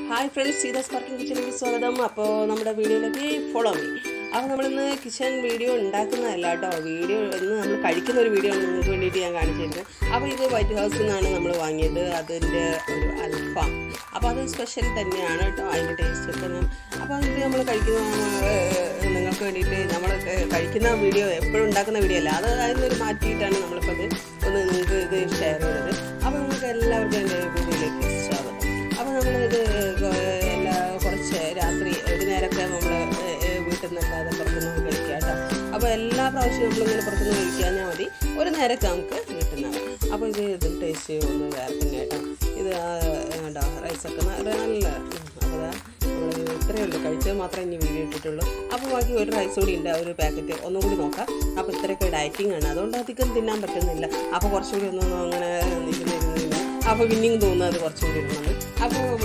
hi friends Sita sparking കിച്ചണിലേക്ക് സ്വാഗതം അപ്പോൾ നമ്മുടെ വീഡിയോയിലേക്ക് ഫോളോ മീ അപ്പോൾ നമ്മളിന്ന് കിച്ചൺ വീഡിയോ ഉണ്ടാക്കുന്നതല്ല കേട്ടോ വീഡിയോ ഇന്ന് നമ്മൾ കഴിക്കുന്ന ഒരു വീഡിയോ ആണ് നിങ്ങൾക്ക് വേണ്ടിയിട്ട് ഞാൻ കാണിച്ചിരുന്നത് അപ്പോൾ ഇത് വൈറ്റ് ഹൗസിൽ നിന്നാണ് നമ്മൾ വാങ്ങിയത് അതിൻ്റെ ഒരു അൽഫാം അപ്പോൾ അത് സ്പെഷ്യൽ തന്നെയാണ് കേട്ടോ അതിൻ്റെ ടേസ്റ്റ് ഒക്കെ ഞാൻ അപ്പോൾ ഇത് നമ്മൾ കഴിക്കുന്ന ഏഹ്, നിങ്ങൾക്ക് വേണ്ടിയിട്ട് നമ്മൾ കഴിക്കുന്ന വീഡിയോ എപ്പോഴും ഉണ്ടാക്കുന്ന വീഡിയോ അല്ല അത് അതിൽ നിന്നൊരു മാറ്റിയിട്ടാണ് നമ്മളിപ്പോൾ ഇത് ഒന്ന് നിങ്ങൾക്ക് ഇത് ഷെയർ ചെയ്തത് അപ്പോൾ നിങ്ങൾക്ക് എല്ലാവർക്കും എൻ്റെ വീഡിയോയിലേക്ക് സ്വാഗതം അപ്പോൾ നമ്മളിത് എല്ലാ കുറച്ച് രാത്രി ഒരു നേരമൊക്കെ നമ്മൾ വീട്ടിൽ നിന്നല്ലാതെ പുറത്തുനിന്ന് കഴിക്കുക കേട്ടോ അപ്പോൾ എല്ലാ പ്രാവശ്യവും നമ്മളിങ്ങനെ പുറത്തുനിന്ന് കഴിക്കാഞ്ഞാൽ മതി ഒരു നേരമൊക്കെ നമുക്ക് വീട്ടിൽ നിന്നാണ് അപ്പോൾ ഇത് ഇത് ടേസ്റ്റ് ഒന്ന് വേറെ തന്നെ കേട്ടോ ഇത് ആ, കേട്ടോ റൈസൊക്കെ ന- നല്ല അപ്പോൾ നമ്മൾ ഇത്രയേ ഉള്ളൂ കഴിച്ചത് മാത്രമേ ഇനി വീഡിയോ ഇട്ടിട്ടുള്ളൂ അപ്പോൾ ബാക്കി ഒരു റൈസ് കൂടി ഉണ്ട് ആ ഒരു പാക്കറ്റ് ഒന്നും കൂടി നോക്കാം അപ്പോൾ ഇത്രയൊക്കെ ഡയറ്റിംഗ് ആണ് അതുകൊണ്ട് അധികം തിന്നാൻ പറ്റുന്നില്ല അപ്പോൾ കുറച്ചുകൂടി ഒന്നും അങ്ങനെ നിൽക്കുന്നില്ല അപ്പോൾ പിന്നെയും തോന്നുന്നത് കുറച്ചുകൂടി ഇടണമെന്ന് അപ്പോൾ